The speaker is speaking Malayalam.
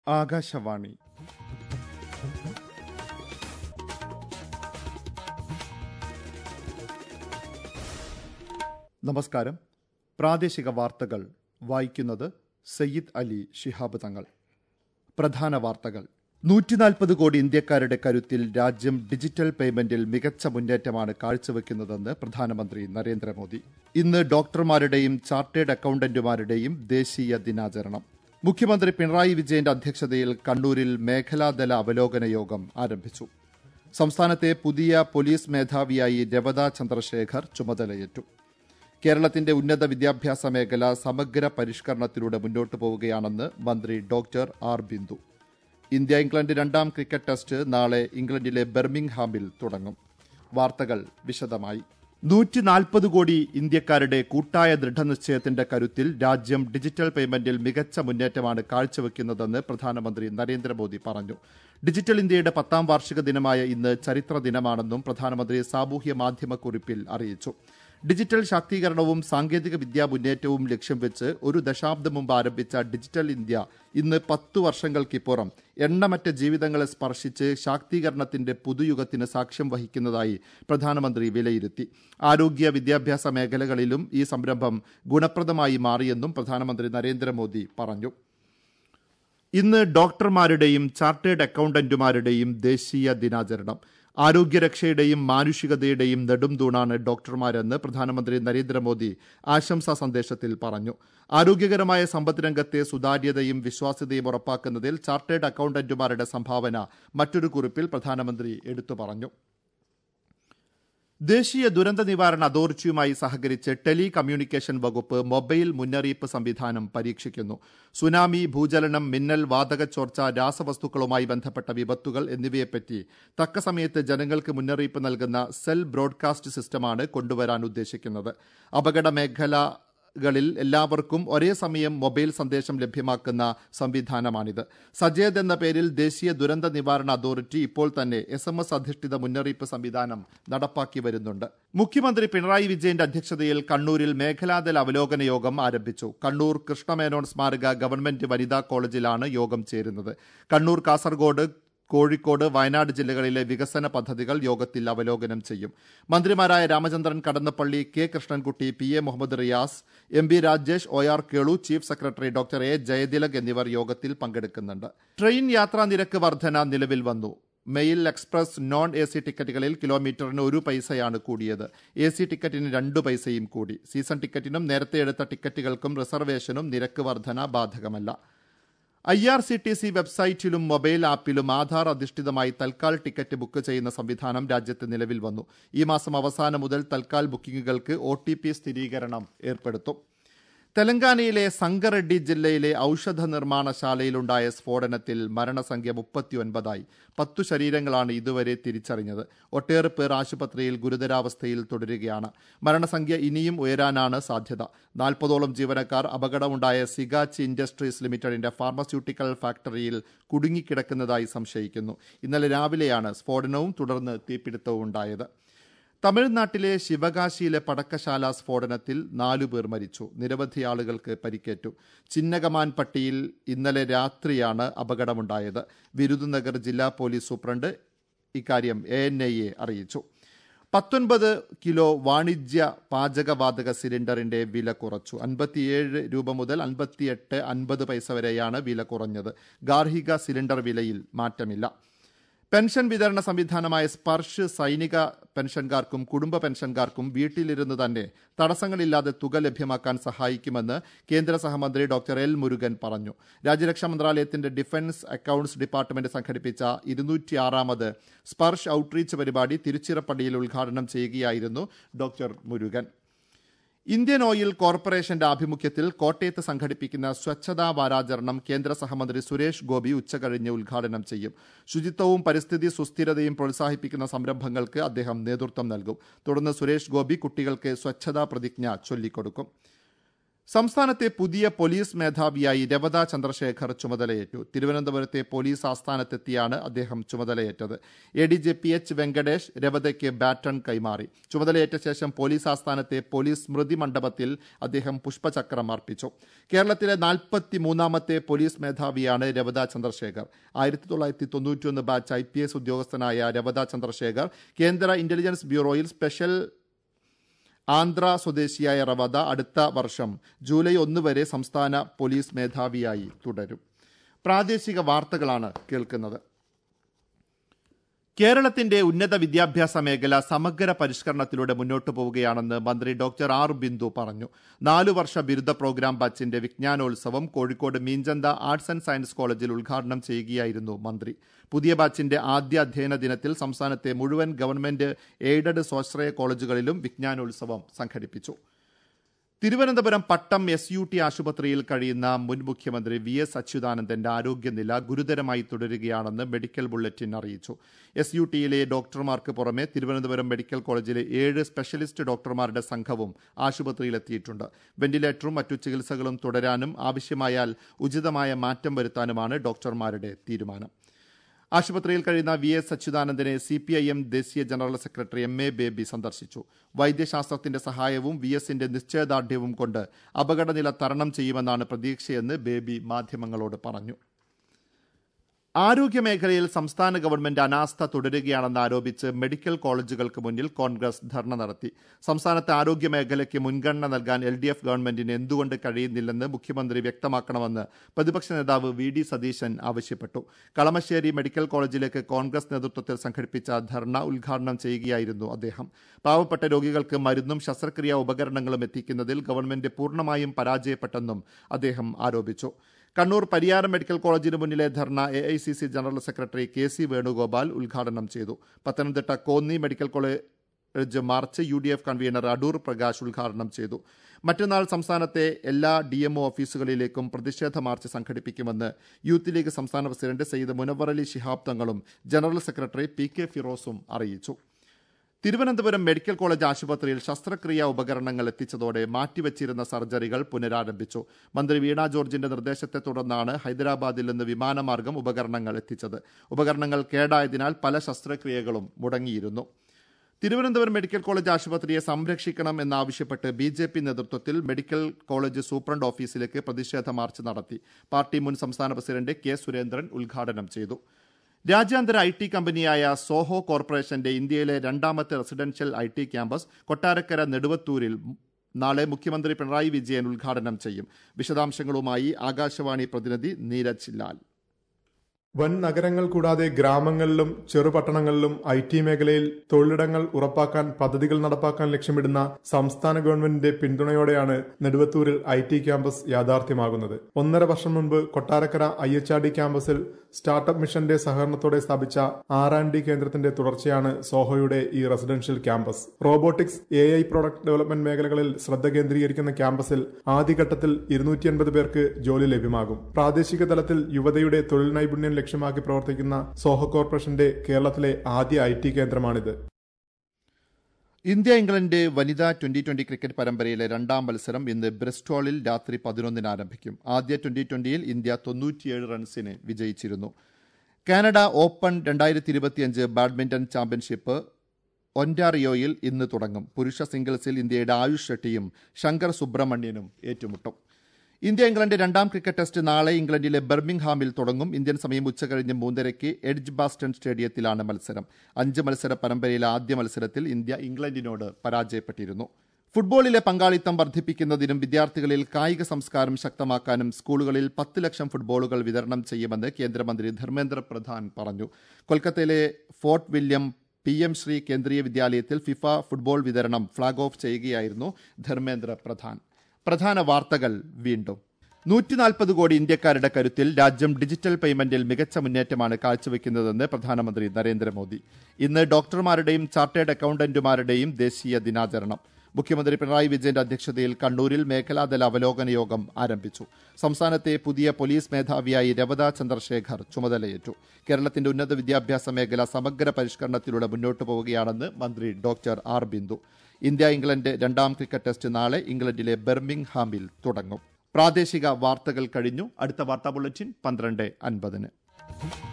ആകാശവാണി നമസ്കാരം പ്രാദേശിക വാർത്തകൾ വായിക്കുന്നത് സയ്യിദ് അലി ശിഹാബ് തങ്ങൾ പ്രധാന വാർത്തകൾ നൂറ്റിനാൽപ്പത് കോടി ഇന്ത്യക്കാരുടെ കരുത്തിൽ രാജ്യം ഡിജിറ്റൽ പേയ്മെന്റിൽ മികച്ച മുന്നേറ്റമാണ് കാഴ്ചവെക്കുന്നതെന്ന് പ്രധാനമന്ത്രി നരേന്ദ്രമോദി ഇന്ന് ഡോക്ടർമാരുടെയും ചാർട്ടേഡ് അക്കൌണ്ടന്റുമാരുടെയും ദേശീയ ദിനാചരണം മുഖ്യമന്ത്രി പിണറായി വിജയന്റെ അധ്യക്ഷതയിൽ കണ്ണൂരിൽ മേഖലാതല അവലോകന യോഗം ആരംഭിച്ചു സംസ്ഥാനത്തെ പുതിയ പോലീസ് മേധാവിയായി രവത ചന്ദ്രശേഖർ ചുമതലയേറ്റു കേരളത്തിന്റെ ഉന്നത വിദ്യാഭ്യാസ മേഖല സമഗ്ര പരിഷ്കരണത്തിലൂടെ മുന്നോട്ടു പോവുകയാണെന്ന് മന്ത്രി doctor R Bindu India England രണ്ടാം ക്രിക്കറ്റ് ടെസ്റ്റ് നാളെ ഇംഗ്ലണ്ടിലെ ബെർമിംഗ്ഹാമിൽ തുടങ്ങും വാർത്തകൾ വിശദമായി നൂറ്റി നാൽപ്പത് കോടി ഇന്ത്യക്കാരുടെ കൂട്ടായ ദൃഢനിശ്ചയത്തിന്റെ കരുത്തിൽ രാജ്യം ഡിജിറ്റൽ പേയ്മെന്റിൽ മികച്ച മുന്നേറ്റമാണ് കാഴ്ചവെക്കുന്നതെന്ന് പ്രധാനമന്ത്രി നരേന്ദ്രമോദി പറഞ്ഞു ഡിജിറ്റൽ ഇന്ത്യയുടെ പത്താം വാർഷിക ദിനമായ ഇന്ന് ചരിത്ര ദിനമാണെന്നും പ്രധാനമന്ത്രി സാമൂഹ്യ മാധ്യമ കുറിപ്പിൽ അറിയിച്ചു ഡിജിറ്റൽ ശാക്തീകരണവും സാങ്കേതിക വിദ്യാ മുന്നേറ്റവും ലക്ഷ്യം വെച്ച് ഒരു ദശാബ്ദം മുമ്പ് ആരംഭിച്ച ഡിജിറ്റൽ ഇന്ത്യ ഇന്ന് പത്തു വർഷങ്ങൾക്കിപ്പുറം എണ്ണമറ്റ ജീവിതങ്ങളെ സ്പർശിച്ച് ശാക്തീകരണത്തിന്റെ പുതുയുഗത്തിന് സാക്ഷ്യം വഹിക്കുന്നതായി പ്രധാനമന്ത്രി വിലയിരുത്തി ആരോഗ്യ വിദ്യാഭ്യാസ മേഖലകളിലും ഈ സംരംഭം ഗുണപ്രദമായി മാറിയെന്നും പ്രധാനമന്ത്രി നരേന്ദ്രമോദി പറഞ്ഞു ഇന്ന് ഡോക്ടർമാരുടെയും ചാർട്ടേഡ് അക്കൌണ്ടന്റുമാരുടെയും ദേശീയ ദിനാചരണം ആരോഗ്യരക്ഷയുടെയും മാനുഷികതയുടെയും നെടുംതൂണാണ് ഡോക്ടർമാരെന്ന് പ്രധാനമന്ത്രി നരേന്ദ്രമോദി ആശംസാ സന്ദേശത്തിൽ പറഞ്ഞു ആരോഗ്യകരമായ സമ്പദ് രംഗത്തെ സുതാര്യതയും വിശ്വാസ്യതയും ഉറപ്പാക്കുന്നതിൽ ചാർട്ടേഡ് അക്കൌണ്ടന്റുമാരുടെ സംഭാവന മറ്റൊരു കുറിപ്പിൽ പ്രധാനമന്ത്രി എടുത്തു പറഞ്ഞു ദേശീയ ദുരന്ത നിവാരണ അതോറിറ്റിയുമായി സഹകരിച്ച് ടെലി കമ്മ്യൂണിക്കേഷൻ വകുപ്പ് മൊബൈൽ മുന്നറിയിപ്പ് സംവിധാനം പരീക്ഷിക്കുന്നു സുനാമി ഭൂചലനം മിന്നൽ വാതക ചോർച്ച രാസവസ്തുക്കളുമായി ബന്ധപ്പെട്ട വിപത്തുകൾ എന്നിവയെപ്പറ്റി തക്ക സമയത്ത് ജനങ്ങൾക്ക് മുന്നറിയിപ്പ് നൽകുന്ന സെൽ ബ്രോഡ്കാസ്റ്റ് സിസ്റ്റമാണ് കൊണ്ടുവരാൻ ഉദ്ദേശിക്കുന്നത് അപകട മേഖല കളിൽ എല്ലാവർക്കും ഒരേ സമയം മൊബൈൽ സന്ദേശം ലഭ്യമാക്കുന്ന സംവിധാനമാണിത് സജേദ് എന്ന പേരിൽ ദേശീയ ദുരന്ത നിവാരണ അതോറിറ്റി ഇപ്പോൾ തന്നെ എസ് എം എസ് അധിഷ്ഠിത മുന്നറിയിപ്പ് സംവിധാനം നടപ്പാക്കി വരുന്നുണ്ട് മുഖ്യമന്ത്രി പിണറായി വിജയന്റെ അധ്യക്ഷതയിൽ കണ്ണൂരിൽ മേഖലാതല അവലോകന യോഗം ആരംഭിച്ചു കണ്ണൂർ കൃഷ്ണമേനോൻ സ്മാരക ഗവൺമെന്റ് വനിതാ കോളേജിലാണ് യോഗം ചേരുന്നത് കണ്ണൂർ കാസർഗോഡ് കോഴിക്കോട് വയനാട് ജില്ലകളിലെ വികസന പദ്ധതികൾ യോഗത്തിൽ അവലോകനം ചെയ്യും മന്ത്രിമാരായ Ramachandran Kadannappally K Krishnankutty P A Muhammad Riyas M B Rajesh O R Kelu chief secretary doctor A Jayathilak എന്നിവർ യോഗത്തിൽ പങ്കെടുക്കുന്നുണ്ട് ട്രെയിൻ യാത്രാ നിരക്ക് വർധന നിലവിൽ വന്നു mail express non A C ടിക്കറ്റുകളിൽ കിലോമീറ്ററിന് ഒരു പൈസയാണ് കൂടിയത് എ സി ടിക്കറ്റിന് രണ്ടു പൈസയും കൂടി സീസൺ ടിക്കറ്റിനും നേരത്തെ എടുത്ത ടിക്കറ്റുകൾക്കും റിസർവേഷനും നിരക്ക് വർധന ബാധകമല്ല I R C T C വെബ്സൈറ്റിലും മൊബൈൽ ആപ്പിലും ആധാർ അധിഷ്ഠിതമായി തൽക്കാൽ ടിക്കറ്റ് ബുക്ക് ചെയ്യുന്ന സംവിധാനം രാജ്യത്ത് നിലവിൽ വന്നു ഈ മാസം അവസാനം മുതൽ തൽക്കാൽ ബുക്കിംഗുകൾക്ക് ഒ ടി പി സ്ഥിരീകരണം ഏർപ്പെടുത്തും തെലങ്കാനയിലെ സംഗറെഡ്ഡി ജില്ലയിലെ ഔഷധ നിർമ്മാണശാലയിലുണ്ടായ സ്ഫോടനത്തിൽ മരണസംഖ്യ മുപ്പത്തിയൊൻപതായി പത്തു ശരീരങ്ങളാണ് ഇതുവരെ തിരിച്ചറിഞ്ഞത് ഒട്ടേറെ പേർ ആശുപത്രിയിൽ ഗുരുതരാവസ്ഥയിൽ തുടരുകയാണ് മരണസംഖ്യ ഇനിയും ഉയരാനാണ് സാധ്യത നാൽപ്പതോളം ജീവനക്കാർ അപകടമുണ്ടായ സിഗാച്ചി ഇൻഡസ്ട്രീസ് ലിമിറ്റഡിന്റെ ഫാർമസ്യൂട്ടിക്കൽ ഫാക്ടറിയിൽ കുടുങ്ങിക്കിടക്കുന്നതായി സംശയിക്കുന്നു ഇന്നലെ രാവിലെയാണ് സ്ഫോടനവും തുടർന്ന് തീപിടുത്തവും ഉണ്ടായത് തമിഴ്നാട്ടിലെ ശിവകാശിയിലെ പടക്കശാല സ്ഫോടനത്തിൽ നാലുപേർ മരിച്ചു നിരവധി ആളുകൾക്ക് പരിക്കേറ്റു ചിന്നകമാൻപട്ടിയിൽ ഇന്നലെ രാത്രിയാണ് അപകടമുണ്ടായത് വിരുദുനഗർ ജില്ലാ പോലീസ് സൂപ്രണ്ട് ഇക്കാര്യം എ എൻ ഐയെ അറിയിച്ചു പത്തൊൻപത് കിലോ വാണിജ്യ പാചകവാതക സിലിണ്ടറിന്റെ വില കുറച്ചു അൻപത്തിയേഴ് രൂപ മുതൽ അൻപത്തിയെട്ട് അൻപത് പൈസ വരെയാണ് വില കുറഞ്ഞത് ഗാർഹിക സിലിണ്ടർ വിലയിൽ മാറ്റമില്ല പെൻഷൻ വിതരണ സംവിധാനമായ സ്പർശ് സൈനിക പെൻഷൻകാർക്കും കുടുംബ പെൻഷൻകാർക്കും വീട്ടിലിരുന്ന് തന്നെ തടസ്സങ്ങളില്ലാതെ തുക ലഭ്യമാക്കാൻ സഹായിക്കുമെന്ന് കേന്ദ്ര സഹമന്ത്രി ഡോക്ടർ എൽ മുരുകൻ പറഞ്ഞു രാജ്യരക്ഷാ മന്ത്രാലയത്തിന്റെ ഡിഫൻസ് അക്കൌണ്ട്സ് ഡിപ്പാർട്ട്മെന്റ് സംഘടിപ്പിച്ച ഇരുന്നൂറ്റിയാറാമത് സ്പർശ് ഔട്ട്റീച്ച് പരിപാടി തിരുച്ചിറപ്പള്ളിയിൽ ഉദ്ഘാടനം ചെയ്യുകയായിരുന്നു ഡോക്ടർ മുരുകൻ ഇന്ത്യൻ ഓയിൽ കോർപ്പറേഷന്റെ ആഭിമുഖ്യത്തിൽ കോട്ടയത്ത് സംഘടിപ്പിക്കുന്ന സ്വച്ഛതാ വാരാചരണം കേന്ദ്ര സഹമന്ത്രി സുരേഷ് ഗോപി ഉച്ചകഴിഞ്ഞ് ഉദ്ഘാടനം ചെയ്യും ശുചിത്വവും പരിസ്ഥിതി സുസ്ഥിരതയും പ്രോത്സാഹിപ്പിക്കുന്ന സംരംഭങ്ങൾക്ക് അദ്ദേഹം നേതൃത്വം നൽകും തുടർന്ന് സുരേഷ് ഗോപി കുട്ടികൾക്ക് സ്വച്ഛതാ പ്രതിജ്ഞ ചൊല്ലിക്കൊടുക്കും സംസ്ഥാനത്തെ പുതിയ പോലീസ് മേധാവിയായി രവത ചന്ദ്രശേഖർ ചുമതലയേറ്റു തിരുവനന്തപുരത്തെ പോലീസ് ആസ്ഥാനത്തെത്തിയാണ് അദ്ദേഹം ചുമതലയേറ്റത് A D G P H Venkatesh രവതയ്ക്ക് ബാറ്റൺ കൈമാറി ചുമതലയേറ്റ ശേഷം പോലീസ് ആസ്ഥാനത്തെ പോലീസ് സ്മൃതി മണ്ഡപത്തിൽ അദ്ദേഹം പുഷ്പചക്രം അർപ്പിച്ചു കേരളത്തിലെ നാൽപ്പത്തി മൂന്നാമത്തെ പോലീസ് മേധാവിയാണ് രവത ചന്ദ്രശേഖർ ആയിരത്തി തൊള്ളായിരത്തി തൊണ്ണൂറ്റിയൊന്ന് ബാച്ച് ഐ പി എസ് ഉദ്യോഗസ്ഥനായ രവത ചന്ദ്രശേഖർ കേന്ദ്ര ഇന്റലിജൻസ് ബ്യൂറോയിൽ സ്പെഷ്യൽ ആന്ധ്ര സ്വദേശിയായ റവദ അടുത്ത വർഷം ജൂലൈ ഒന്ന് വരെ സംസ്ഥാന പോലീസ് മേധാവിയായി തുടരും പ്രാദേശിക വാർത്തകളാണ് കേൾക്കുന്നത് കേരളത്തിന്റെ ഉന്നത വിദ്യാഭ്യാസ മേഖല സമഗ്ര പരിഷ്കരണത്തിലൂടെ മുന്നോട്ടു പോവുകയാണെന്ന് മന്ത്രി ഡോക്ടർ ആർ ബിന്ദു പറഞ്ഞു നാലു വർഷ ബിരുദ പ്രോഗ്രാം ബാച്ചിന്റെ വിജ്ഞാനോത്സവം Kozhikode Meenchanta arts and science കോളേജിൽ ഉദ്ഘാടനം ചെയ്യുകയായിരുന്നു മന്ത്രി പുതിയ ബാച്ചിന്റെ ആദ്യ അധ്യയന ദിനത്തിൽ സംസ്ഥാനത്തെ മുഴുവൻ ഗവൺമെന്റ് എയ്ഡഡ് സ്വാശ്രയ കോളേജുകളിലും വിജ്ഞാനോത്സവം സംഘടിപ്പിച്ചു Thiruvananthapuram Pattom S U T ആശുപത്രിയിൽ കഴിയുന്ന മുൻ മുഖ്യമന്ത്രി വി എസ് അച്യുതാനന്ദന്റെ ആരോഗ്യനില ഗുരുതരമായി തുടരുകയാണെന്ന് മെഡിക്കൽ ബുള്ളറ്റിൻ അറിയിച്ചു എസ് യു ടിയിലെ ഡോക്ടർമാർക്ക് പുറമെ തിരുവനന്തപുരം മെഡിക്കൽ കോളേജിലെ ഏഴ് സ്പെഷ്യലിസ്റ്റ് ഡോക്ടർമാരുടെ സംഘവും ആശുപത്രിയിലെത്തിയിട്ടുണ്ട് വെന്റിലേറ്ററും മറ്റു ചികിത്സകളും തുടരാനും ആവശ്യമായാൽ ഉചിതമായ മാറ്റം വരുത്താനുമാണ് ഡോക്ടർമാരുടെ തീരുമാനം ആശുപത്രിയിൽ കഴിയുന്ന വി എസ് അച്യുതാനന്ദനെ സി പി ഐ എം ദേശീയ general secretary M A Baby സന്ദർശിച്ചു വൈദ്യശാസ്ത്രത്തിന്റെ സഹായവും വി എസിന്റെ നിശ്ചയദാർഢ്യവും കൊണ്ട് അപകടനില തരണം ചെയ്യുമെന്നാണ് പ്രതീക്ഷയെന്ന് ബേബി മാധ്യമങ്ങളോട് പറഞ്ഞു ആരോഗ്യമേഖലയിൽ സംസ്ഥാന ഗവൺമെന്റ് അനാസ്ഥ തുടരുകയാണെന്ന് ആരോപിച്ച് മെഡിക്കൽ കോളേജുകൾക്ക് മുന്നിൽ കോൺഗ്രസ് ധർണ നടത്തി സംസ്ഥാനത്തെ ആരോഗ്യമേഖലയ്ക്ക് മുൻഗണന നൽകാൻ എൽ ഡി എഫ് ഗവൺമെന്റിന് എന്തുകൊണ്ട് കഴിയുന്നില്ലെന്ന് മുഖ്യമന്ത്രി വ്യക്തമാക്കണമെന്ന് പ്രതിപക്ഷ നേതാവ് വി ഡി സതീശൻ ആവശ്യപ്പെട്ടു കളമശ്ശേരി മെഡിക്കൽ കോളേജിലേക്ക് കോൺഗ്രസ് നേതൃത്വത്തിൽ സംഘടിപ്പിച്ച ധർണ ഉദ്ഘാടനം ചെയ്യുകയായിരുന്നു അദ്ദേഹം പാവപ്പെട്ട രോഗികൾക്ക് മരുന്നും ശസ്ത്രക്രിയാ ഉപകരണങ്ങളും എത്തിക്കുന്നതിൽ ഗവൺമെന്റ് പൂർണ്ണമായും പരാജയപ്പെട്ടെന്നും അദ്ദേഹം ആരോപിച്ചു കണ്ണൂർ പരിയാരം മെഡിക്കൽ കോളേജിന് മുന്നിലെ dharna A I C C general secretary K C Venugopal ഉദ്ഘാടനം ചെയ്തു Pathanamthitta Konni medical college march U D F convener Adoor Prakash ഉദ്ഘാടനം ചെയ്തു മറ്റന്നാൾ സംസ്ഥാനത്തെ എല്ലാ ഡി എം ഒ ഓഫീസുകളിലേക്കും പ്രതിഷേധ മാർച്ച് സംഘടിപ്പിക്കുമെന്ന് യൂത്ത് ലീഗ് സംസ്ഥാന പ്രസിഡന്റ് സയ്യിദ് മുനവർ അലി ശിഹാബ് തങ്ങളും ജനറൽ സെക്രട്ടറി പി കെ ഫിറോസും അറിയിച്ചു തിരുവനന്തപുരം മെഡിക്കൽ കോളേജ് ആശുപത്രിയിൽ ശസ്ത്രക്രിയാ ഉപകരണങ്ങൾ എത്തിച്ചതോടെ മാറ്റിവെച്ചിരുന്ന സർജറികൾ പുനരാരംഭിച്ചു മന്ത്രി വീണ ജോർജിന്റെ നിർദ്ദേശത്തെ തുടർന്നാണ് ഹൈദരാബാദിൽ നിന്ന് വിമാനമാർഗം ഉപകരണങ്ങൾ എത്തിച്ചത് ഉപകരണങ്ങൾ കേടായതിനാൽ പല ശസ്ത്രക്രിയകളും മുടങ്ങിയിരുന്നു തിരുവനന്തപുരം മെഡിക്കൽ കോളേജ് ആശുപത്രിയെ സംരക്ഷിക്കണം എന്നാവശ്യപ്പെട്ട് ബി ജെ പി നേതൃത്വത്തിൽ മെഡിക്കൽ കോളേജ് സൂപ്രണ്ട് ഓഫീസിലേക്ക് പ്രതിഷേധ മാർച്ച് നടത്തി പാർട്ടി മുൻ സംസ്ഥാന പ്രസിഡന്റ് കെ സുരേന്ദ്രൻ ഉദ്ഘാടനം ചെയ്തു രാജ്യാന്തര ഐ ടി കമ്പനിയായ സോഹോ കോർപ്പറേഷന്റെ ഇന്ത്യയിലെ രണ്ടാമത്തെ residential I T campus Kottarakkara നെടുവത്തൂരിൽ നാളെ മുഖ്യമന്ത്രി പിണറായി വിജയൻ ഉദ്ഘാടനം ചെയ്യും വിശദാംശങ്ങളുമായി ആകാശവാണി പ്രതിനിധി നീരജ് ലാൽ വൻ നഗരങ്ങൾ കൂടാതെ ഗ്രാമങ്ങളിലും ചെറുപട്ടണങ്ങളിലും ഐ ടി മേഖലയിൽ തൊഴിലിടങ്ങൾ ഉറപ്പാക്കാൻ പദ്ധതികൾ നടപ്പാക്കാൻ ലക്ഷ്യമിടുന്ന സംസ്ഥാന ഗവൺമെന്റിന്റെ പിന്തുണയോടെയാണ് നെടുവത്തൂരിൽ ഐ ടി ക്യാമ്പസ് യാഥാർത്ഥ്യമാകുന്നത് ഒന്നര വർഷം മുൻപ് Kottarakkara I H R D ക്യാമ്പസിൽ സ്റ്റാർട്ടപ്പ് മിഷന്റെ സഹകരണത്തോടെ സ്ഥാപിച്ച ആർ ആൻഡ് ഡി കേന്ദ്രത്തിന്റെ തുടർച്ചയാണ് സോഹോയുടെ ഈ residential campus robotics A I product development മേഖലകളിൽ ശ്രദ്ധ കേന്ദ്രീകരിക്കുന്ന ക്യാമ്പസിൽ ആദ്യഘട്ടത്തിൽ ഇരുന്നൂറ്റി അൻപത് പേർക്ക് ജോലി ലഭ്യമാകും പ്രാദേശിക തലത്തിൽ യുവതയുടെ തൊഴിൽ നൈപുണ്യം ലക്ഷ്യമാക്കി പ്രവർത്തിക്കുന്ന സോഹോ കോർപ്പറേഷന്റെ കേരളത്തിലെ ആദ്യ ഐ ടി കേന്ദ്രമാണിത് ഇന്ത്യ ഇംഗ്ലണ്ട് വനിതാ ട്വന്റി ട്വന്റി ക്രിക്കറ്റ് പരമ്പരയിലെ രണ്ടാം മത്സരം ഇന്ന് ബ്രിസ്റ്റോളിൽ രാത്രി പതിനൊന്നിന് ആരംഭിക്കും ആദ്യ ട്വന്റി ട്വന്റിയിൽ ഇന്ത്യ തൊണ്ണൂറ്റിയേഴ് റൺസിന് വിജയിച്ചിരുന്നു കാനഡ ഓപ്പൺ രണ്ടായിരത്തി ഇരുപത്തിയഞ്ച് ബാഡ്മിന്റൺ ചാമ്പ്യൻഷിപ്പ് ഒൻറ്റാറിയോയിൽ ഇന്ന് തുടങ്ങും പുരുഷ സിംഗിൾസിൽ ഇന്ത്യയുടെ ആയുഷ് ഷെട്ടിയും ശങ്കർ സുബ്രഹ്മണ്യനും ഏറ്റുമുട്ടും ഇന്ത്യ ഇംഗ്ലണ്ട് രണ്ടാം ക്രിക്കറ്റ് ടെസ്റ്റ് നാളെ ഇംഗ്ലണ്ടിലെ ബർമിംഗ്ഹാമിൽ തുടങ്ങും ഇന്ത്യൻ സമയം ഉച്ചകഴിഞ്ഞ് മൂന്നരയ്ക്ക് എഡ്ജ് ബാസ്റ്റൺ സ്റ്റേഡിയത്തിലാണ് മത്സരം അഞ്ച് മത്സര പരമ്പരയിലെ ആദ്യ മത്സരത്തിൽ ഇന്ത്യ ഇംഗ്ലണ്ടിനോട് പരാജയപ്പെട്ടിരുന്നു ഫുട്ബോളിലെ പങ്കാളിത്തം വർദ്ധിപ്പിക്കുന്നതിനും വിദ്യാർത്ഥികളിൽ കായിക സംസ്കാരം ശക്തമാക്കാനും സ്കൂളുകളിൽ പത്ത് ലക്ഷം ഫുട്ബോളുകൾ വിതരണം ചെയ്യുമെന്ന് കേന്ദ്രമന്ത്രി ധർമ്മേന്ദ്ര പ്രധാൻ പറഞ്ഞു കൊൽക്കത്തയിലെ Fort William P M Shri Kendriya വിദ്യാലയത്തിൽ ഫിഫ ഫുട്ബോൾ വിതരണം ഫ്ളാഗ് ഓഫ് ചെയ്യുകയായിരുന്നു ധർമ്മേന്ദ്ര പ്രധാൻ പ്രധാന വാർത്തകൾ വീണ്ടും നൂറ്റി നാൽപ്പത് കോടി ഇന്ത്യക്കാരുടെ കരുത്തിൽ രാജ്യം ഡിജിറ്റൽ പേയ്മെന്റിൽ മികച്ച മുന്നേറ്റമാണ് കാഴ്ചവെക്കുന്നതെന്ന് പ്രധാനമന്ത്രി നരേന്ദ്രമോദി ഇന്ന് ഡോക്ടർമാരുടെയും ചാർട്ടേഡ് അക്കൌണ്ടന്റുമാരുടെയും ദേശീയ ദിനാചരണം മുഖ്യമന്ത്രി പിണറായി വിജയന്റെ അധ്യക്ഷതയിൽ കണ്ണൂരിൽ മേഖലാതല അവലോകന യോഗം ആരംഭിച്ചു സംസ്ഥാനത്തെ പുതിയ പോലീസ് മേധാവിയായി രവത ചന്ദ്രശേഖർ ചുമതലയേറ്റു കേരളത്തിന്റെ ഉന്നത വിദ്യാഭ്യാസ മേഖല സമഗ്ര പരിഷ്കരണത്തിലൂടെ മുന്നോട്ടു പോവുകയാണെന്ന് മന്ത്രി doctor R Bindu India England രണ്ടാം ക്രിക്കറ്റ് ടെസ്റ്റ് നാളെ ഇംഗ്ലണ്ടിലെ ബെർമിംഗ്ഹാമിൽ തുടങ്ങും പ്രാദേശിക വാർത്തകൾ കഴിഞ്ഞു അടുത്ത വാർത്താ ബുള്ളറ്റിൻ പന്ത്രണ്ട് അൻപതിന്